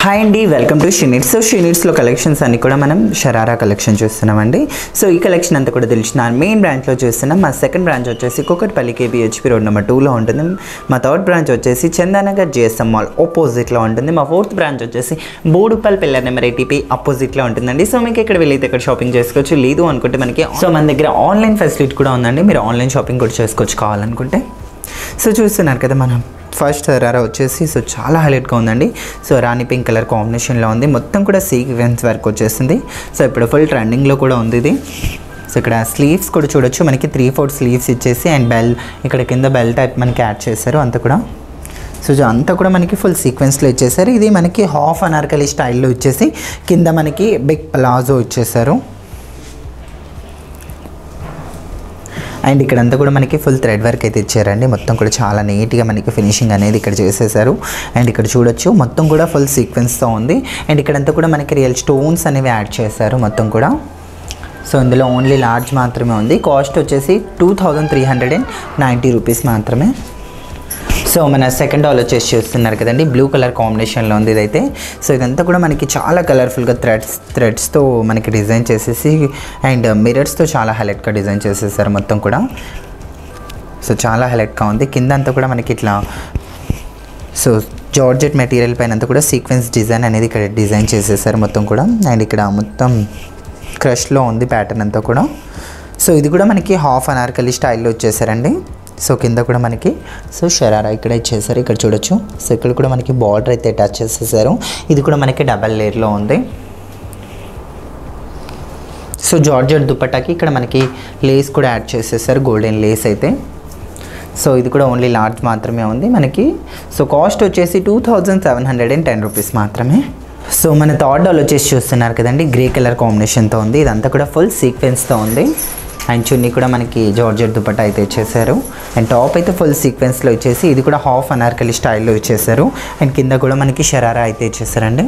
hi అండి welcome to Sheenits so షీనిట్స్లో collections అన్ని కూడా మనం షరారా కలెక్షన్ చూస్తున్నామండి సో ఈ కలెక్షన్ అంతా కూడా తెలిసిన మెయిన్ బ్రాంచ్లో చూస్తున్నాం మా సెకండ్ బ్రాంచ్ వచ్చేసి కుకట్పల్లి కేబిహెచ్పి రోడ్ నెంబర్ టూలో ఉంటుంది మా థర్డ్ బ్రాంచ్ వచ్చేసి చందానగర్ జిఎస్ఎం మాల్ ఆపోజిట్లో ఉంటుంది మా ఫోర్త్ బ్రాంచ్ వచ్చేసి బోడుపల్ పిల్లర్ నెంబర్ ఎయిటీపీ ఆపోజిట్లో ఉంటుందండి సో మీకు ఇక్కడ వెళ్ళైతే ఇక్కడ షాపింగ్ చేసుకోవచ్చు లేదు అనుకుంటే మనకి సో మన దగ్గర ఆన్లైన్ ఫెసిలిటీ కూడా ఉందండి మీరు ఆన్లైన్ షాపింగ్ కూడా చేసుకోవచ్చు కావాలనుకుంటే సో చూస్తున్నారు కదా మనం ఫస్ట్ రారా వచ్చేసి సో చాలా హైలైట్గా ఉందండి సో రాణి పింక్ కలర్ కాంబినేషన్లో ఉంది మొత్తం కూడా సీక్వెన్స్ వర్క్ వచ్చేసింది సో ఇప్పుడు ఫుల్ ట్రెండింగ్లో కూడా ఉంది ఇది సో ఇక్కడ స్లీవ్స్ కూడా చూడొచ్చు మనకి త్రీ ఫోర్ స్లీవ్స్ ఇచ్చేసి అండ్ బెల్ ఇక్కడ కింద బెల్ టైప్ మనకి యాడ్ చేశారు అంతా కూడా సో ఇది అంతా కూడా మనకి ఫుల్ సీక్వెన్స్లో ఇచ్చేసారు ఇది మనకి హాఫ్ అనార్కలి స్టైల్లో ఇచ్చేసి కింద మనకి బిగ్ ప్లాజో ఇచ్చేసారు అండ్ ఇక్కడంతా కూడా మనకి ఫుల్ థ్రెడ్ వర్క్ అయితే ఇచ్చారండి మొత్తం కూడా చాలా నీట్గా మనకి ఫినిషింగ్ అనేది ఇక్కడ చేసేసారు అండ్ ఇక్కడ చూడొచ్చు మొత్తం కూడా ఫుల్ సీక్వెన్స్తో ఉంది అండ్ ఇక్కడంతా కూడా మనకి రియల్ స్టోన్స్ అనేవి యాడ్ చేశారు మొత్తం కూడా సో ఇందులో ఓన్లీ లార్జ్ మాత్రమే ఉంది కాస్ట్ వచ్చేసి two thousand three hundred and ninety rupees మాత్రమే సో మన సెకండ్ డాల్ వచ్చేసి చూస్తున్నారు కదండి బ్లూ కలర్ కాంబినేషన్లో ఉంది ఇదైతే సో ఇదంతా కూడా మనకి చాలా కలర్ఫుల్గా థ్రెడ్స్ థ్రెడ్స్తో మనకి డిజైన్ చేసేసి అండ్ మిరర్స్తో చాలా హైలైట్గా డిజైన్ చేసేసారు మొత్తం కూడా సో చాలా హైలైట్గా ఉంది కింద అంతా కూడా మనకి ఇట్లా సో జార్జెట్ మెటీరియల్ పైన అంతా కూడా సీక్వెన్స్ డిజైన్ అనేది ఇక్కడ డిజైన్ చేసేసారు మొత్తం కూడా అండ్ ఇక్కడ మొత్తం క్రష్లో ఉంది ప్యాటర్న్ అంతా కూడా సో ఇది కూడా మనకి హాఫ్ అనార్కలి స్టైల్లో వచ్చేసారండి సో కింద కూడా మనకి సో షరారా ఇక్కడ ఇచ్చేసారు ఇక్కడ చూడొచ్చు సో ఇక్కడ కూడా మనకి బార్డర్ అయితే అటాచ్ చేసేసారు ఇది కూడా మనకి డబల్ లేయర్లో ఉంది సో జార్జెట్ దుపట్టాకి ఇక్కడ మనకి లేస్ కూడా యాడ్ చేసేసారు గోల్డెన్ లేస్ అయితే సో ఇది కూడా ఓన్లీ లార్జ్ మాత్రమే ఉంది మనకి సో కాస్ట్ వచ్చేసి two thousand seven hundred and ten rupees మాత్రమే సో మన థర్డ్ డాల్ వచ్చేసి చూస్తున్నారు కదండి గ్రే కలర్ కాంబినేషన్తో ఉంది ఇదంతా కూడా ఫుల్ సీక్వెన్స్తో ఉంది అండ్ చున్నీ కూడా మనకి జార్జెట్ దుపట్టా అయితే ఇచ్చేసారు అండ్ టాప్ అయితే ఫుల్ సీక్వెన్స్లో ఇచ్చేసి ఇది కూడా హాఫ్ అనార్కలి స్టైల్లో ఇచ్చేసారు అండ్ కింద కూడా మనకి షరారా అయితే ఇచ్చేసారండి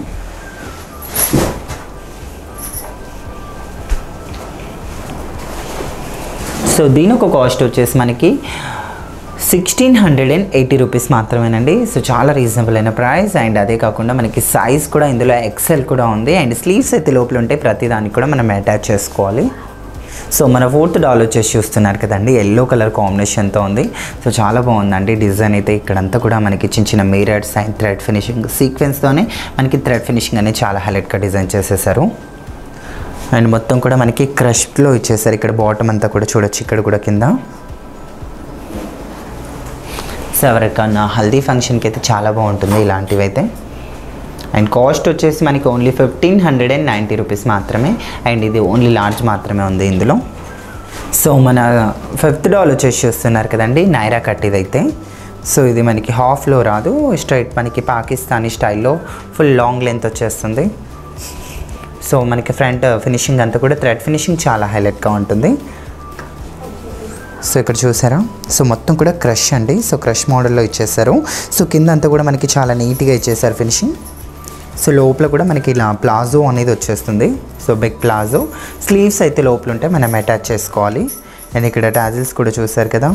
సో దీని ఒక కాస్ట్ వచ్చేసి మనకి sixteen hundred and eighty rupees మాత్రమేనండి సో చాలా రీజనబుల్ అయిన ప్రైస్ అండ్ అదే కాకుండా మనకి సైజ్ కూడా ఇందులో ఎక్సెల్ కూడా ఉంది అండ్ స్లీవ్స్ అయితే లోపల ఉంటే ప్రతి దానికి కూడా మనం అటాచ్ చేసుకోవాలి సో మన ఫోర్త్ డాల్ వచ్చేసి చూస్తున్నారు కదండి ఎల్లో కలర్ కాంబినేషన్తో ఉంది సో చాలా బాగుందండి డిజైన్ అయితే ఇక్కడంతా కూడా మనకి చిన్న చిన్న మీరర్స్ అండ్ థ్రెడ్ ఫినిషింగ్ సీక్వెన్స్తోనే మనకి థ్రెడ్ ఫినిషింగ్ అనేది చాలా హైలైట్గా డిజైన్ చేసేసారు అండ్ మొత్తం కూడా మనకి క్రష్లో ఇచ్చేసారు ఇక్కడ బాటమ్ అంతా కూడా చూడొచ్చు ఇక్కడ కూడా కింద సో ఎవరికన్నా హల్దీ ఫంక్షన్కి అయితే చాలా బాగుంటుంది ఇలాంటివి అయితే అండ్ కాస్ట్ వచ్చేసి మనకి only fifteen hundred and ninety rupees మాత్రమే అండ్ ఇది ఓన్లీ లార్జ్ మాత్రమే ఉంది ఇందులో సో మన ఫిఫ్త్ డాల్ వచ్చేసి చూస్తున్నారు కదండి నైరా కట్ ఇదైతే సో ఇది మనకి హాఫ్లో రాదు స్ట్రైట్ మనకి పాకిస్తానీ స్టైల్లో ఫుల్ లాంగ్ లెంత్ వచ్చేస్తుంది సో మనకి ఫ్రంట్ ఫినిషింగ్ అంతా కూడా థ్రెడ్ ఫినిషింగ్ చాలా హైలైట్గా ఉంటుంది సో ఇక్కడ చూసారా సో మొత్తం కూడా క్రష్ అండి సో క్రష్ మోడల్లో ఇచ్చేసారు సో కింద అంతా కూడా మనకి చాలా నీట్గా ఇచ్చేసారు ఫినిషింగ్ సో లోపల కూడా మనకి ఇలా ప్లాజో అనేది వచ్చేస్తుంది సో బిగ్ ప్లాజో స్లీవ్స్ అయితే లోపల ఉంటే మనం అటాచ్ చేసుకోవాలి అండ్ ఇక్కడ టాజిల్స్ కూడా చూసారు కదా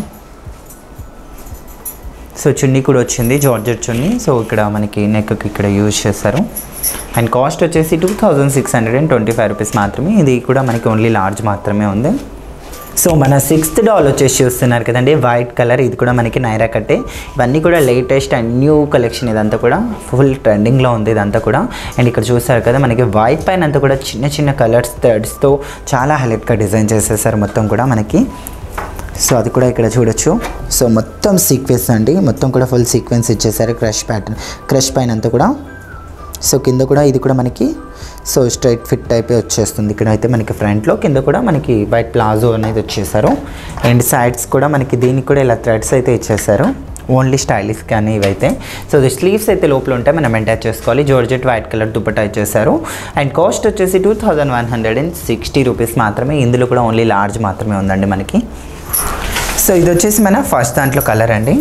సో చున్నీ కూడా వచ్చింది జార్జెట్ చున్నీ సో ఇక్కడ మనకి నెక్కి ఇక్కడ యూజ్ చేస్తారు అండ్ కాస్ట్ వచ్చేసి two thousand six hundred and twenty five rupees మాత్రమే ఇది కూడా మనకి ఓన్లీ లార్జ్ మాత్రమే ఉంది సో మన సిక్స్త్ డాల్ వచ్చేసి చూస్తున్నారు కదండి వైట్ కలర్ ఇది కూడా మనకి నైరా కట్టే ఇవన్నీ కూడా లేటెస్ట్ అండ్ న్యూ కలెక్షన్ ఇదంతా కూడా ఫుల్ ట్రెండింగ్లో ఉంది ఇదంతా కూడా అండ్ ఇక్కడ చూసారు కదా మనకి వైట్ పైన అంతా కూడా చిన్న చిన్న కలర్స్ థ్రెడ్స్తో చాలా హైలైట్గా డిజైన్ చేసేసారు మొత్తం కూడా మనకి సో అది కూడా ఇక్కడ చూడొచ్చు సో మొత్తం సీక్వెన్స్ అండి మొత్తం కూడా ఫుల్ సీక్వెన్స్ ఇచ్చేసారు క్రష్ ప్యాటర్న్ క్రష్ పైన అంతా కూడా సో కింద కూడా ఇది కూడా మనకి సో స్ట్రైట్ ఫిట్ టైపే వచ్చేస్తుంది ఇక్కడ అయితే మనకి ఫ్రంట్లో కింద కూడా మనకి వైట్ ప్లాజో అనేది వచ్చేసారు అండ్ సైడ్స్ కూడా మనకి దీనికి కూడా ఇలా థ్రెడ్స్ అయితే ఇచ్చేసారు ఓన్లీ స్టైలిష్ కానీ ఇవైతే సో ఇది స్లీవ్స్ అయితే లోపల ఉంటే మనం అటాచ్ చేసుకోవాలి జోర్జెట్ వైట్ కలర్ దుపట్టా ఇచ్చేసారు అండ్ కాస్ట్ వచ్చేసి two thousand one hundred and sixty rupees మాత్రమే ఇందులో కూడా ఓన్లీ లార్జ్ మాత్రమే ఉందండి మనకి సో ఇది వచ్చేసి మన ఫస్ట్ దాంట్లో కలర్ అండి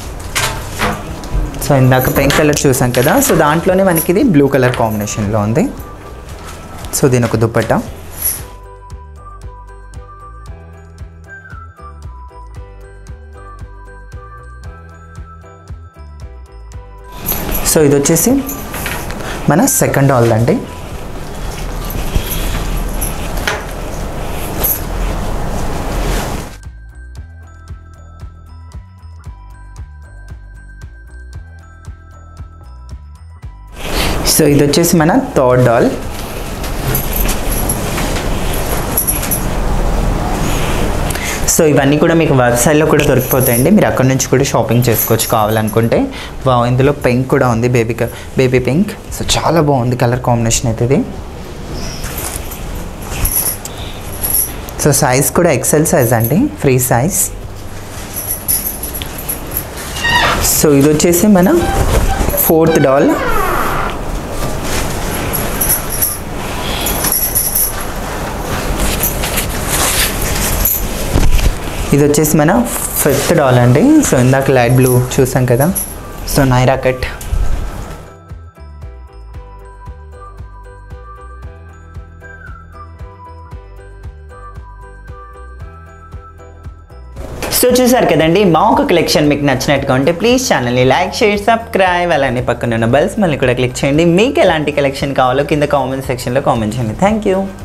సో ఇందాక పింక్ కలర్ చూసాం కదా సో దాంట్లోనే మనకి ఇది బ్లూ కలర్ కాంబినేషన్లో ఉంది సో దీని ఒక దుప్పట్టా సో ఇది వచ్చేసి మన సెకండ్ డాల్ అండి సో ఇది వచ్చేసి మన థర్డ్ డాల్ సో ఇవన్నీ కూడా మీకు వెబ్సైట్లో కూడా దొరికిపోతాయండి మీరు అక్కడ నుంచి కూడా షాపింగ్ చేసుకోవచ్చు కావాలనుకుంటే వా ఇందులో పింక్ కూడా ఉంది బేబీ బేబీ పింక్ సో చాలా బాగుంది కలర్ కాంబినేషన్ అయితే ఇది సో సైజ్ కూడా ఎక్సెల్ సైజ్ అండి ఫ్రీ సైజ్ సో ఇది వచ్చేసి మన ఫోర్త్ డాల్ ఇది వచ్చేసి మన ఫిఫ్త్ డాల్ అండి సో ఇందాక లైట్ బ్లూ చూసాం కదా సో నైరా కట్ సో చూసారు కదండి మా ఒక కలెక్షన్ మీకు నచ్చినట్టుగా ఉంటే ప్లీజ్ ఛానల్ని లైక్ షేర్ సబ్స్క్రైబ్ అలానే పక్కన ఉన్న బెల్స్ మళ్ళీ కూడా క్లిక్ చేయండి మీకు ఎలాంటి కలెక్షన్ కావాలో కింద కామెంట్ సెక్షన్లో కామెంట్ చేయండి థ్యాంక్ యూ